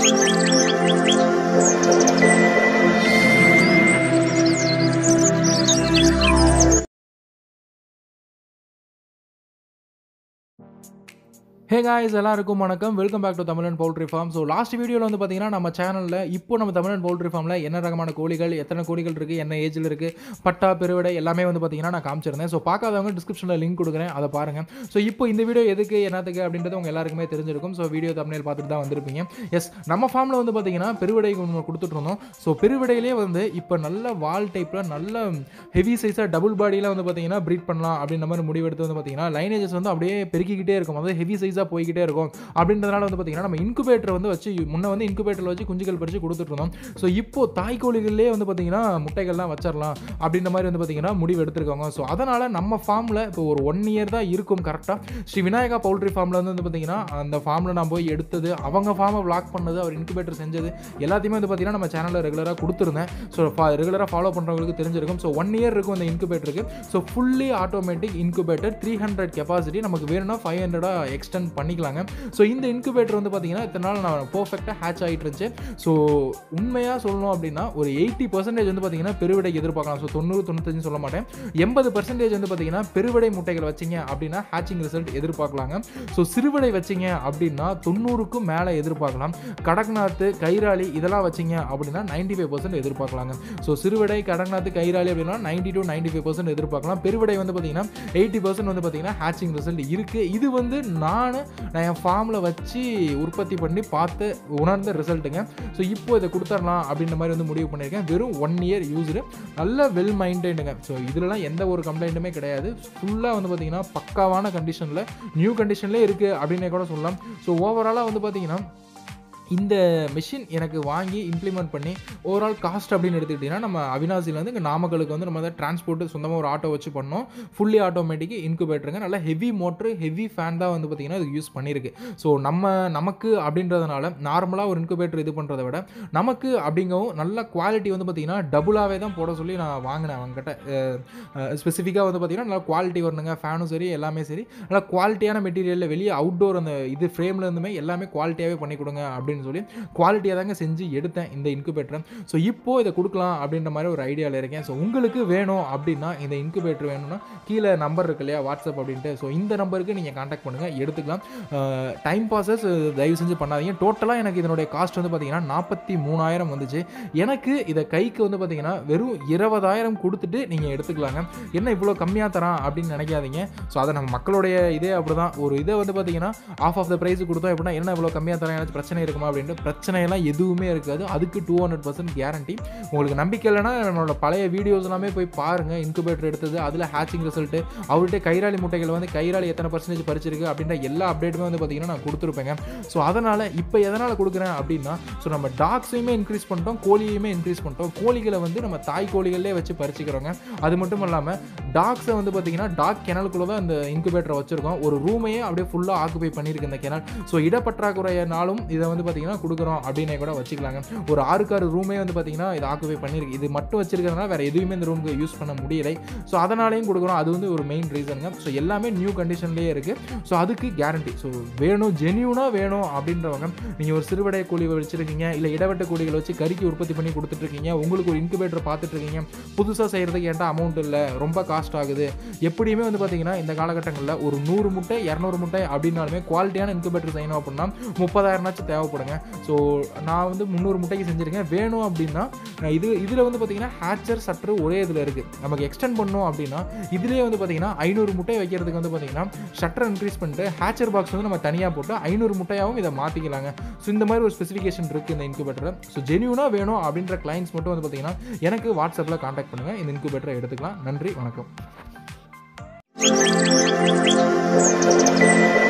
ஹே guys எல்லாருக்கும் வணக்கம் welcome back to Tamizhan poultry farm so last வீடியோவில் வந்து பார்த்தீங்கன்னா நம்ம சேனலில் இப்போ நம்ம தமிழன் பவுல்ட்ரி ஃபார்மில் என்ன ரகமான கோழிகள் எத்தனை கோழிகள் இருக்குது என்ன ஏஜில் இருக்குது பட்டா பெருவிடை எல்லாமே வந்து பார்த்தீங்கன்னா நான் காமிச்சிருந்தேன் ஸோ பார்க்காதவங்க டிஸ்கிரிப்ஷனில் லிங்க் கொடுக்குறேன் அதை பாருங்கள் ஸோ இப்போ இந்த வீடியோ எதுக்கு என்னத்துக்கு அப்படின்றது உங்கள் எல்லாருக்குமே தெரிஞ்சிருக்கும் ஸோ வீடியோ தமிழில் பார்த்துட்டு தான் வந்திருப்பீங்க எஸ் நம்ம ஃபார்மில் வந்து பார்த்தீங்கன்னா பெருவிடை ஒன்று கொடுத்துட்டு இருந்தோம் ஸோ பெருவிடையிலே வந்து இப்போ நல்ல வால் டைப்பில் நல்ல ஹெவி சைஸாக டபுள் பாடியில் வந்து பார்த்தீங்கன்னா ப்ரீட் பண்ணலாம் அப்படின்ற மாதிரி முடிவெடுத்து வந்து பார்த்தீங்கன்னா லைனேஜஸ் வந்து அப்படியே பெருக்கிக்கிட்டே இருக்கும் அதாவது ஹெவி சைஸாக போய்கிட்டே இருக்கும் அப்படின்றதுனால வந்து பார்த்தீங்கன்னா நம்ம இன்குபேட்டர் வந்து வச்சு முன்ன வந்து இன்குபேட்டரில் வச்சு குஞ்சுகள் பறித்து கொடுத்துட்டு இருந்தோம் ஸோ இப்போ தாய்க்கோழிகளே வந்து பார்த்தீங்கன்னா முட்டைகள்லாம் வச்சிடலாம் அப்படின்ற மாதிரி வந்து பார்த்தீங்கன்னா முடிவு எடுத்திருக்காங்க ஸோ அதனால் நம்ம ஃபார்மில் இப்போ ஒரு ஒன் இயர் தான் இருக்கும் கரெக்டாக ஸ்ரீ விநாயகா பவுல்ட்ரி ஃபார்மில் வந்து வந்து பார்த்தீங்கன்னா அந்த ஃபார்மில் நான் போய் எடுத்தது அவங்க ஃபார்மை பிளாக் பண்ணது அவர் இன்குபேட்டர் செஞ்சது எல்லாத்தையுமே வந்து பார்த்தீங்கன்னா நம்ம சேனலில் ரெகுலராக கொடுத்துருந்தேன் ஸோ ரெகுலராக ஃபாலோ பண்ணுறவங்களுக்கு தெரிஞ்சிருக்கும் ஸோ ஒன் இயர் இருக்கும் அந்த இன்குபேட்டருக்கு so fully automatic incubator three hundred capacity நமக்கு வேணும்னா ஃபைவ் ஹண்ட்ரடாக எக்ஸ்டெண்ட் பண்ணிக்கலாங்க ஸோ இந்த இன்குபேட்டர் வந்து பார்த்தீங்கன்னா இத்தனை நாள் நான் பர்ஃபெக்டாக ஹேட்ச் ஆகிட்டு இருந்துச்சு ஸோ உண்மையாக சொல்லணும் அப்படின்னா ஒரு எயிட்டி பர்சன்டேஜ் வந்து பார்த்தீங்கன்னா பெருவிடை எதிர்பார்க்கலாம் ஸோ தொண்ணூறு தொண்ணூத்தஞ்சு சொல்ல மாட்டேன் எண்பது பர்சன்டேஜ் வந்து பார்த்தீங்கன்னா பெருவிடை முட்டைகள் வச்சிங்க அப்படின்னா ஹேச்சிங் ரிசல்ட் எதிர்பார்க்கலாங்க ஸோ சிறுவிடை வச்சிங்க அப்படின்னா தொண்ணூறுக்கும் மேலே எதிர்பார்க்கலாம் கடக்நாத்து கைராளி இதெல்லாம் வச்சிங்க அப்படின்னா நைன்டி ஃபைவ் பர்சன்ட் எதிர்பார்க்கலாங்க ஸோ சிறுவிடை கடக்நாத்து கைராளி அப்படின்னா ninety to ninety five percent எதிர்பார்க்கலாம் பெருவிடை வந்து பார்த்தீங்கன்னா எயிட்டி பர்சன்ட் வந்து பார்த்தீங்கன்னா ஹேச்சிங் ரிசல்ட் இருக்குது இது வந்து நான் நான் என் ஃபார்மில் வச்சு உற்பத்தி பண்ணி பார்த்து உணர்ந்த ரிசல்ட்டுங்க ஸோ இப்போ இதை கொடுத்துடலாம் அப்படின்ற மாதிரி வந்து முடிவு பண்ணியிருக்கேன் வெறும் ஒன் இயர் யூஸரு நல்ல வெல் மைண்டடுங்க ஸோ இதுலலாம் எந்த ஒரு கம்ப்ளைண்ட்டுமே கிடையாது ஃபுல்லாக வந்து பார்த்தீங்கன்னா பக்காவான கண்டிஷனில் நியூ கண்டிஷன்லேயே இருக்குது அப்படின்னே கூட சொல்லலாம் ஸோ ஓவராலாக வந்து பார்த்தீங்கன்னா இந்த மிஷின் எனக்கு வாங்கி இம்ப்ளிமெண்ட் பண்ணி ஓவரால் காஸ்ட் அப்படின்னு எடுத்துக்கிட்டிங்கன்னா நம்ம அவினாசிலேருந்து இங்கே நாமக்கலுக்கு வந்து நம்ம தான் டிரான்ஸ்போர்ட்டு சொந்தமாக ஒரு ஆட்டோ வச்சு பண்ணோம் ஃபுல்லி ஆட்டோமேட்டிக் இன்குபேட்டருங்க நல்லா ஹெவி மோட்ரு ஹெவி ஃபேன் தான் வந்து பார்த்திங்கன்னா இது யூஸ் பண்ணியிருக்கு ஸோ நம்ம நமக்கு அப்படின்றதுனால நார்மலாக ஒரு இன்குபேட்டர் இது பண்ணுறத விட நமக்கு அப்படிங்கவும் நல்ல குவாலிட்டி வந்து பார்த்திங்கன்னா டபுளாகவே தான் போட சொல்லி நான் வாங்கினேன் அவங்ககிட்ட ஸ்பெசிஃபிக்காக வந்து பார்த்திங்கன்னா நல்லா குவாலிட்டி வரணுங்க ஃபேனும் சரி எல்லாமே சரி நல்லா குவாலிட்டியான மெட்டீரியலில் வெளியே அவுட்டோர் அந்த இது ஃப்ரேமில் இருந்துமே எல்லாமே குவாலிட்டியாகவே பண்ணி கொடுங்க அப்படின்னு அப்படின்னு சொல்லி குவாலிட்டியாக தாங்க செஞ்சு எடுத்தேன் இந்த இன்குபேட்டரை ஸோ இப்போது இதை கொடுக்கலாம் அப்படின்ற மாதிரி ஒரு ஐடியாவில் இருக்கேன் ஸோ உங்களுக்கு வேணும் அப்படின்னா இந்த இன்குபேட்டர் வேணும்னா கீழே நம்பர் இருக்கு இல்லையா வாட்ஸ்அப் அப்படின்ட்டு ஸோ இந்த நம்பருக்கு நீங்கள் காண்டாக்ட் பண்ணுங்கள் எடுத்துக்கலாம் டைம் பாசஸ் தயவு செஞ்சு பண்ணாதீங்க டோட்டலாக எனக்கு இதனுடைய காஸ்ட் வந்து பார்த்தீங்கன்னா நாற்பத்தி மூணாயிரம் வந்துச்சு எனக்கு இதை கைக்கு வந்து பார்த்தீங்கன்னா வெறும் இருபதாயிரம் கொடுத்துட்டு நீங்கள் எடுத்துக்கலாங்க என்ன இவ்வளோ கம்மியாக தரான் அப்படின்னு நினைக்காதீங்க ஸோ அதை நம்ம மக்களுடைய இதே அப்படி தான் ஒரு இதை வந்து பார்த்தீங்கன்னா ஆஃப் ஆஃப் த ப்ரைஸ் கொடுத்தோம் எப்படின்னா என்ன இவ்வளோ கம்மியாக தரேன் ஏதாச்சும் பிரச்சனை இருக்குமா அப்படின்ட்டு பிரச்சனையெல்லாம் எதுவுமே இருக்காது அதுக்கு டூ ஹண்ட்ரட் பர்சன்ட் கேரண்டி உங்களுக்கு நம்பிக்கை இல்லைன்னா என்னோட பழைய வீடியோஸ் எல்லாமே போய் பாருங்கள் இன்குபேட்டர் எடுத்தது அதில் ஹேச்சிங் ரிசல்ட்டு அவர்கிட்ட கைராளி முட்டைகள் வந்து கைராளி எத்தனை பர்சன்டேஜ் பறிச்சிருக்கு அப்படின்ற எல்லா அப்டேட்டுமே வந்து பார்த்தீங்கன்னா நான் கொடுத்துருப்பேங்க ஸோ அதனால் இப்போ எதனால் கொடுக்குறேன் அப்படின்னா ஸோ நம்ம டாக்ஸையுமே இன்க்ரீஸ் பண்ணிட்டோம் கோழியுமே இன்க்ரீஸ் பண்ணிட்டோம் கோழிகளை வந்து நம்ம தாய் கோழிகளே வச்சு பறிச்சுக்கிறோங்க அது மட்டும் இல்லாமல் டாக்ஸை வந்து பார்த்தீங்கன்னா டாக் கெனலுக்குள்ளே தான் இந்த இன்குபேட்டரை வச்சுருக்கோம் ஒரு ரூமையே அப்படியே ஃபுல்லாக ஆக்குபை பண்ணியிருக்கு இந்த கெனல் ஸோ இடப்பற்றாக்குறையினாலும் இதை வந்து பார்த்தீங்கன்னா கொடுக்குறோம் அப்படின்னே கூட வச்சுக்கலாங்க ஒரு ஆறுக்கு ஆறு ரூமே வந்து பார்த்தீங்கன்னா இது ஆக்குபை பண்ணியிருக்கு இது மட்டும் வச்சிருக்கிறதுனால வேறு எதுவுமே இந்த ரூமுக்கு யூஸ் பண்ண முடியலை ஸோ அதனாலையும் கொடுக்குறோம் அது வந்து ஒரு மெயின் ரீசனுங்க ஸோ எல்லாமே நியூ கண்டிஷன்லேயே இருக்குது ஸோ அதுக்கு கேரண்டி ஸோ வேணும் ஜென்யூனாக வேணும் அப்படின்றவங்க நீங்கள் ஒரு சிறுவடை கோழி வச்சுருக்கீங்க இல்லை இடவட்ட கோழிகளை வச்சு கறிக்கு உற்பத்தி பண்ணி கொடுத்துட்ருக்கீங்க உங்களுக்கு ஒரு இன்குபேட்டர் பார்த்துட்ருக்கீங்க புதுசாக செய்கிறதுக்கு என்கிட்ட அமௌண்ட் இல்லை ரொம்ப காஸ்ட் ஆகுது எப்படியுமே வந்து பார்த்தீங்கன்னா இந்த காலகட்டங்களில் ஒரு நூறு முட்டை இரநூறு முட்டை அப்படின்னாலுமே குவாலிட்டியான இன்குபேட்டர் செய்யணும் அப்படின்னா முப்பதாயிரம்னாச்சும் தேவைப்படுங்க ஸோ நான் வந்து முந்நூறு முட்டைக்கு செஞ்சுருக்கேன் வேணும் அப்படின்னா இது இதில் வந்து பார்த்தீங்கன்னா ஹேச்சர் சற்று ஒரே இதில் இருக்குது நமக்கு எக்ஸ்டெண்ட் பண்ணோம் அப்படின்னா இதுலேயே வந்து பார்த்தீங்கன்னா ஐநூறு முட்டை வைக்கிறதுக்கு வந்து பார்த்தீங்கன்னா ஷட்டர் இன்க்ரீஸ் பண்ணிட்டு ஹேச்சர் பாக்ஸ் வந்து நம்ம தனியாக போட்டு ஐநூறு முட்டையாகவும் இதை மாற்றிக்கலாங்க ஸோ இந்த மாதிரி ஒரு ஸ்பெசிஃபிகேஷன் இருக்குது இந்த இன்குபேட்டர் ஸோ ஜென்யூனாக வேணும் அப்படின்ற கிளைண்ட்ஸ் மட்டும் வந்து பார்த்தீங்கன்னா எனக்கு வாட்ஸ்அப்பில் காண்டாக்ட் பண்ணுங்கள் இந்த இன்குபேட்டரை எடுத்துக்கலாம் நன்றி வணக்கம்